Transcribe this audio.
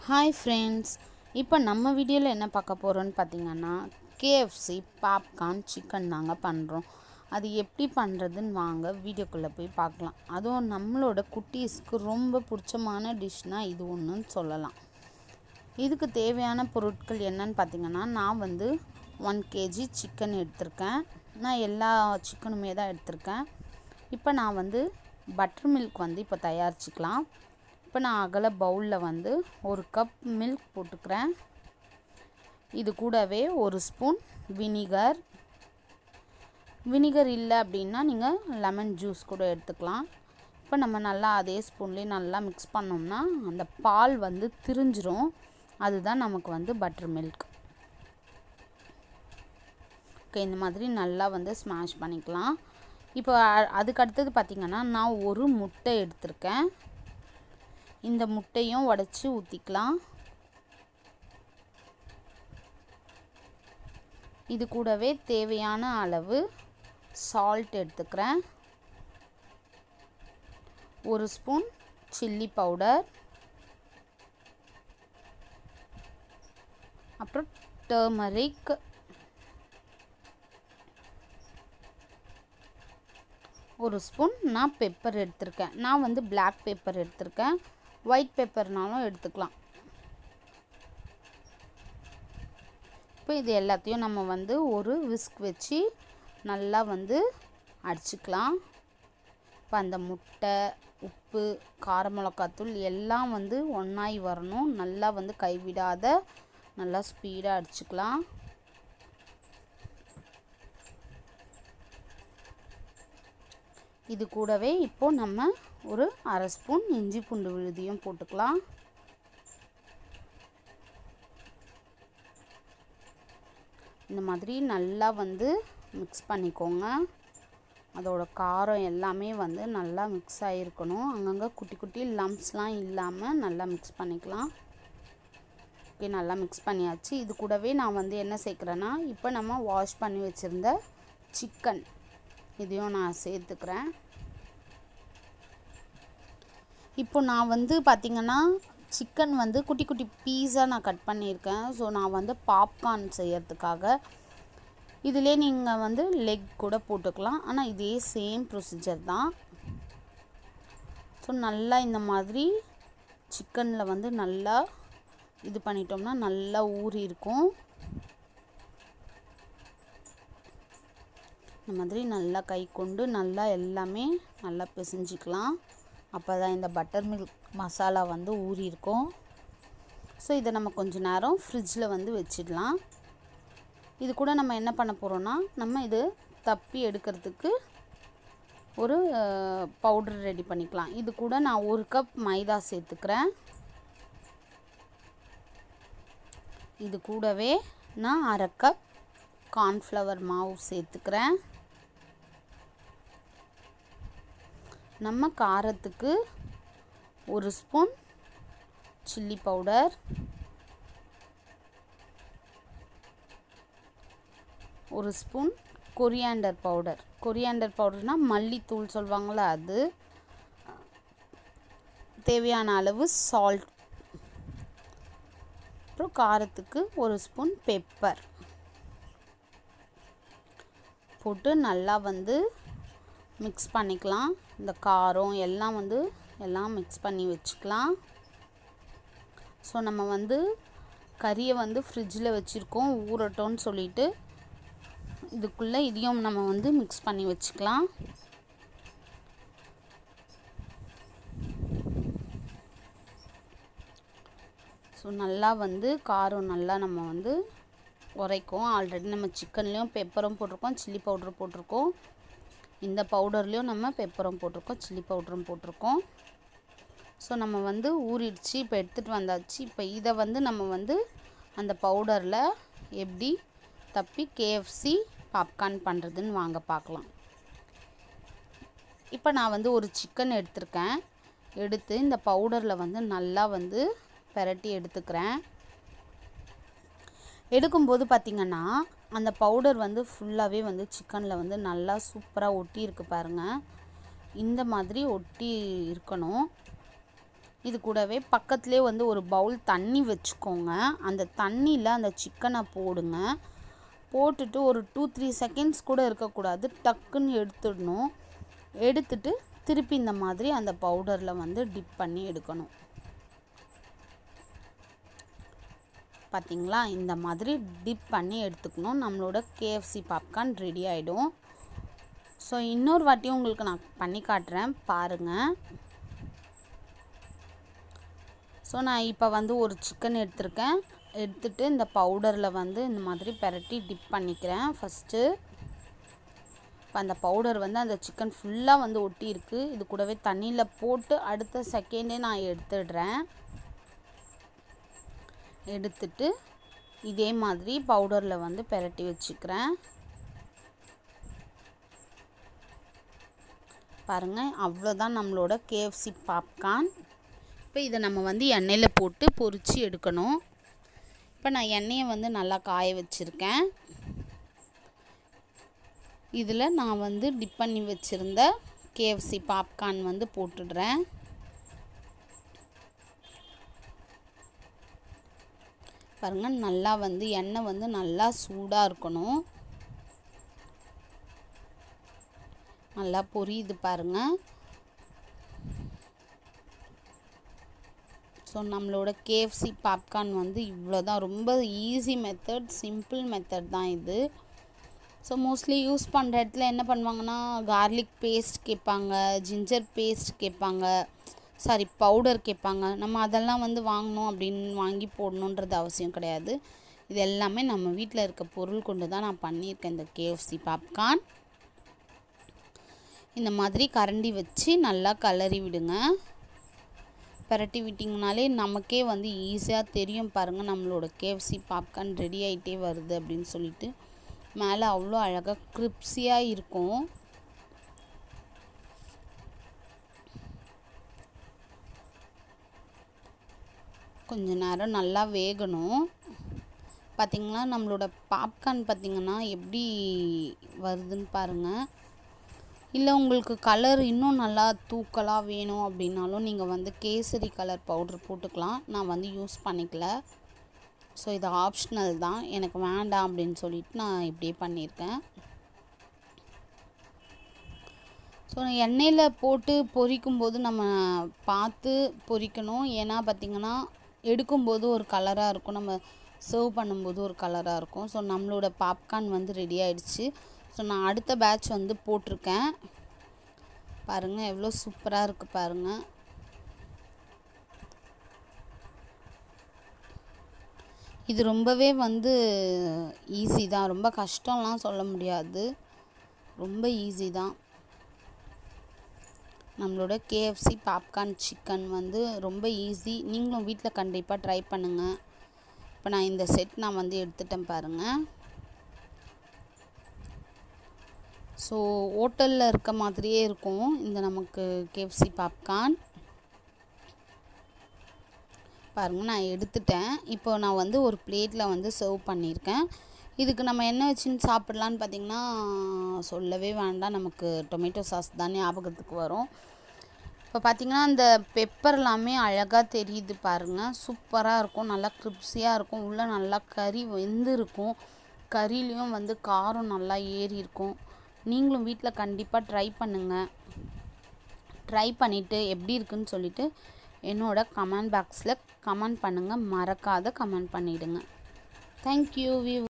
hi friends இப்போ நம்ம வீடியோவில் என்ன பார்க்க போகிறோன்னு பார்த்தீங்கன்னா கேஎஃப்சி பாப்கார்ன் சிக்கன் நாங்கள் பண்ணுறோம் அது எப்படி பண்ணுறதுன்னு வாங்க வீடியோக்குள்ளே போய் பார்க்கலாம் அதுவும் நம்மளோட குட்டீஸ்க்கு ரொம்ப பிடிச்சமான டிஷ்னால் இது ஒன்றுன்னு சொல்லலாம் இதுக்கு தேவையான பொருட்கள் என்னன்னு பார்த்தீங்கன்னா நான் வந்து ஒன் கேஜி சிக்கன் எடுத்திருக்கேன் நான் எல்லா சிக்கனுமே தான் எடுத்திருக்கேன் இப்போ நான் வந்து பட்டர் மில்க் வந்து இப்போ தயாரிச்சுக்கலாம் இப்போ நான் அகல பவுலில் வந்து ஒரு கப் மில்க் போட்டுக்கிறேன் இது கூடவே ஒரு ஸ்பூன் வினிகர் வினிகர் இல்லை அப்படின்னா நீங்கள் லெமன் ஜூஸ் கூட எடுத்துக்கலாம் இப்போ நம்ம நல்லா அதே ஸ்பூன்லேயே நல்லா மிக்ஸ் பண்ணோம்னா அந்த பால் வந்து திரிஞ்சிரும் அதுதான் நமக்கு வந்து பட்டர் மில்க் ஓகே இந்த மாதிரி நல்லா வந்து ஸ்மாஷ் பண்ணிக்கலாம் இப்போ அ- அதுக்கு அடுத்தது பார்த்திங்கன்னா நான் ஒரு முட்டை எடுத்திருக்கேன் இந்த முட்டையும் உடச்சி ஊற்றிக்கலாம் இது கூடவே தேவையான அளவு சால்ட் எடுத்துக்கிறேன் ஒரு ஸ்பூன் சில்லி பவுடர் அப்புறம் டர்மரிக் ஒரு ஸ்பூன் நான் பெப்பர் எடுத்திருக்கேன் நான் வந்து Black பெப்பர் எடுத்திருக்கேன் ஒயிட் பெப்பர்னாலும் எடுத்துக்கலாம் இப்போ இது எல்லாத்தையும் நம்ம வந்து ஒரு விஸ்க் வச்சு நல்லா வந்து அடிச்சுக்கலாம் இப்போ அந்த முட்டை உப்பு கார மிளகாத்தூள் எல்லாம் வந்து ஒன்றாய் வரணும் நல்லா வந்து கைவிடாத நல்லா ஸ்பீடாக அடிச்சுக்கலாம் இது கூடவே இப்போ நம்ம ஒரு அரை ஸ்பூன் இஞ்சி பூண்டு விழுதியும் போட்டுக்கலாம் இந்த மாதிரி நல்லா வந்து மிக்ஸ் பண்ணிக்கோங்க அதோட காரம் எல்லாமே வந்து நல்லா மிக்ஸ் ஆகிருக்கணும் அங்கங்கே குட்டி குட்டி லம்ப்ஸ்லாம் இல்லாமல் நல்லா மிக்ஸ் பண்ணிக்கலாம் ஓகே நல்லா மிக்ஸ் பண்ணியாச்சு இது கூடவே நான் வந்து என்ன சேர்க்குறேன்னா இப்போ நம்ம வாஷ் பண்ணி வச்சுருந்த சிக்கன் இதையும் நான் சேர்த்துக்கிறேன் இப்போ நான் வந்து பார்த்திங்கன்னா சிக்கன் வந்து குட்டி குட்டி பீஸாக நான் கட் பண்ணியிருக்கேன் ஸோ நான் வந்து பாப்கார்ன் செய்யறதுக்காக இதிலே நீங்கள் வந்து லெக் கூட போட்டுக்கலாம் ஆனால் இதே சேம் ப்ரொசீஜர் தான் ஸோ நல்லா இந்த மாதிரி சிக்கனில் வந்து நல்லா இது பண்ணிட்டோம்னா நல்லா ஊறி இருக்கும் இந்த மாதிரி நல்லா கை கொண்டு நல்லா எல்லாமே நல்லா பிசைஞ்சிக்கலாம் அப்போ தான் இந்த பட்டர் மில்க் மசாலா வந்து ஊறி இருக்கும் ஸோ இதை நம்ம கொஞ்ச நேரம் ஃப்ரிட்ஜில் வந்து வச்சிடலாம் இது கூட நம்ம என்ன பண்ண போகிறோன்னா நம்ம இது தப்பி எடுக்கிறதுக்கு ஒரு பவுடர் ரெடி பண்ணிக்கலாம் இது கூட நான் ஒரு கப் மைதா சேர்த்துக்கிறேன் இது கூடவே நான் அரை கப் கார்ன்ஃப்ளவர் மாவு சேர்த்துக்கிறேன் நம்ம காரத்துக்கு ஒரு ஸ்பூன் சில்லி பவுடர் ஒரு ஸ்பூன் கொரியாண்டர் பவுடர் கொரியாண்டர் பவுடர்னால் மல்லித்தூள் சொல்லுவாங்களே அது தேவையான அளவு சால்ட் அப்புறம் காரத்துக்கு ஒரு ஸ்பூன் பெப்பர் போட்டு நல்லா வந்து மிக்ஸ் பண்ணிக்கலாம் இந்த காரம் எல்லாம் வந்து எல்லாம் மிக்ஸ் பண்ணி வச்சுக்கலாம் ஸோ நம்ம வந்து கறியை வந்து ஃப்ரிட்ஜில் வச்சுருக்கோம் ஊறட்டோன்னு சொல்லிட்டு இதுக்குள்ளே இதையும் நம்ம வந்து மிக்ஸ் பண்ணி வச்சுக்கலாம் ஸோ நல்லா வந்து காரம் நல்லா நம்ம வந்து உரைக்கும் ஆல்ரெடி நம்ம சிக்கன்லேயும் பெப்பரும் போட்டிருக்கோம் சில்லி பவுடரும் போட்டிருக்கோம் இந்த பவுடர்லேயும் நம்ம பெப்பரும் போட்டிருக்கோம் சில்லி பவுடரும் போட்டிருக்கோம் ஸோ நம்ம வந்து ஊறிடுச்சு இப்போ எடுத்துகிட்டு வந்தாச்சு இப்போ இதை வந்து நம்ம வந்து அந்த பவுடரில் எப்படி தப்பி கேஎஃப்சி பாப்கார்ன் பண்ணுறதுன்னு வாங்க பார்க்கலாம் இப்போ நான் வந்து ஒரு சிக்கன் எடுத்திருக்கேன் எடுத்து இந்த பவுடரில் வந்து நல்லா வந்து பெரட்டி எடுத்துக்கிறேன் எடுக்கும்போது பார்த்திங்கன்னா அந்த பவுடர் வந்து ஃபுல்லாகவே வந்து சிக்கனில் வந்து நல்லா சூப்பராக ஒட்டி இருக்கு பாருங்கள் இந்த மாதிரி ஒட்டி இருக்கணும் இது கூடவே பக்கத்துலேயே வந்து ஒரு பவுல் தண்ணி வச்சுக்கோங்க அந்த தண்ணியில் அந்த சிக்கனை போடுங்க போட்டுட்டு ஒரு டூ த்ரீ செகண்ட்ஸ் கூட இருக்கக்கூடாது டக்குன்னு எடுத்துடணும் எடுத்துட்டு திருப்பி இந்த மாதிரி அந்த பவுடரில் வந்து டிப் பண்ணி எடுக்கணும் பார்த்தீங்களா இந்த மாதிரி டிப் பண்ணி எடுத்துக்கணும் நம்மளோட கேஎஃப்சி பாப்கார்ன் ரெடி ஆகிடும் ஸோ இன்னொரு வாட்டியும் உங்களுக்கு நான் பண்ணி காட்டுறேன் பாருங்கள் ஸோ நான் இப்போ வந்து ஒரு சிக்கன் எடுத்திருக்கேன் எடுத்துட்டு இந்த பவுடரில் வந்து இந்த மாதிரி பெரட்டி டிப் பண்ணிக்கிறேன் ஃபஸ்ட்டு இப்போ அந்த பவுடர் வந்து அந்த சிக்கன் ஃபுல்லாக வந்து ஒட்டி இருக்கு இது கூடவே தண்ணியில் போட்டு அடுத்த செகண்டே நான் எடுத்துடுறேன் எடுத்துட்டு இதே மாதிரி பவுடரில் வந்து பெரட்டி வச்சுக்கிறேன் பாருங்கள் அவ்வளோதான் நம்மளோட கேஎஃப்சி பாப்கார்ன் இப்போ இதை நம்ம வந்து எண்ணெயில் போட்டு பொரித்து எடுக்கணும் இப்போ நான் எண்ணெயை வந்து நல்லா காய வச்சுருக்கேன் இதில் நான் வந்து டிப் பண்ணி வச்சுருந்த கேஎஃப்சி பாப்கார்ன் வந்து போட்டுடுறேன் பாருங்கள் நல்லா வந்து எண்ணெய் வந்து நல்லா சூடாக இருக்கணும் நல்லா பொரியுது பாருங்கள் ஸோ நம்மளோட கேஎஃப்சி பாப்கார்ன் வந்து இவ்வளோ தான் ரொம்ப ஈஸி மெத்தட் சிம்பிள் மெத்தட் தான் இது ஸோ மோஸ்ட்லி யூஸ் பண்ணுற இடத்துல என்ன பண்ணுவாங்கன்னா கார்லிக் பேஸ்ட் கேட்பாங்க ஜிஞ்சர் பேஸ்ட் கேட்பாங்க சாரி பவுடர் கேட்பாங்க நம்ம அதெல்லாம் வந்து வாங்கணும் அப்படின்னு வாங்கி போடணுன்றது அவசியம் கிடையாது இது எல்லாமே நம்ம வீட்டில் இருக்க பொருள் கொண்டு தான் நான் பண்ணியிருக்கேன் இந்த கேஎஃப்சி பாப்கார்ன் இந்த மாதிரி கரண்டி வச்சு நல்லா கலரி விடுங்க பரட்டி விட்டிங்கனாலே நமக்கே வந்து ஈஸியாக தெரியும் பாருங்கள் நம்மளோட கேஎஃப்சி பாப்கார்ன் ரெடி ஆகிட்டே வருது அப்படின்னு சொல்லிட்டு மேலே அவ்வளோ அழகாக கிரிப்ஸியாக இருக்கும் கொஞ்ச நேரம் நல்லா வேகணும் பார்த்திங்களா நம்மளோட பாப்கார்ன் பார்த்திங்கன்னா எப்படி வருதுன்னு பாருங்கள் இல்லை உங்களுக்கு கலர் இன்னும் நல்லா தூக்கலாக வேணும் அப்படின்னாலும் நீங்கள் வந்து கேசரி கலர் பவுட்ரு போட்டுக்கலாம் நான் வந்து யூஸ் பண்ணிக்கல ஸோ இது ஆப்ஷனல் தான் எனக்கு வேண்டாம் அப்படின்னு சொல்லிட்டு நான் இப்படியே பண்ணியிருக்கேன் ஸோ எண்ணெயில் போட்டு பொரிக்கும்போது நம்ம பார்த்து பொரிக்கணும் ஏன்னா பார்த்திங்கன்னா எடுக்கும்போது ஒரு கலராக இருக்கும் நம்ம சர்வ் பண்ணும்போது ஒரு கலராக இருக்கும் ஸோ நம்மளோட பாப்கார்ன் வந்து ரெடி ஆயிடுச்சு ஸோ நான் அடுத்த பேட்ச் வந்து போட்டிருக்கேன் பாருங்கள் எவ்வளோ சூப்பராக இருக்குது பாருங்கள் இது ரொம்பவே வந்து ஈஸி தான் ரொம்ப கஷ்டம்லாம் சொல்ல முடியாது ரொம்ப ஈஸி தான் நம்மளோட கேஎஃப்சி பாப்கார்ன் சிக்கன் வந்து ரொம்ப ஈஸி நீங்களும் வீட்டில் கண்டிப்பாக ட்ரை பண்ணுங்கள் இப்போ நான் இந்த செட் நான் வந்து எடுத்துட்டேன் பாருங்கள் ஸோ ஹோட்டலில் இருக்க மாதிரியே இருக்கும் இந்த நமக்கு கேஎஃப்சி பாப்கார்ன் பாருங்கள் நான் எடுத்துட்டேன் இப்போ நான் வந்து ஒரு பிளேட்டில் வந்து சர்வ் பண்ணியிருக்கேன் இதுக்கு நம்ம என்ன வச்சுன்னு சாப்பிட்லான்னு பார்த்தீங்கன்னா சொல்லவே வேண்டாம் நமக்கு டொமேட்டோ சாஸ் தான் ஞாபகத்துக்கு வரும் இப்போ பார்த்தீங்கன்னா அந்த பெப்பர் எல்லாமே அழகாக தெரியுது பாருங்கள் சூப்பராக இருக்கும் நல்லா கிரிப்ஸியாக இருக்கும் உள்ளே நல்லா கறி வெந்து இருக்கும் கறிலையும் வந்து காரம் நல்லா ஏறி இருக்கும் நீங்களும் வீட்டில் கண்டிப்பாக ட்ரை பண்ணுங்கள் ட்ரை பண்ணிவிட்டு எப்படி இருக்குன்னு சொல்லிவிட்டு என்னோட கமெண்ட் பாக்ஸில் கமெண்ட் பண்ணுங்கள் மறக்காத கமெண்ட் பண்ணிவிடுங்க தேங்க்யூ வியூ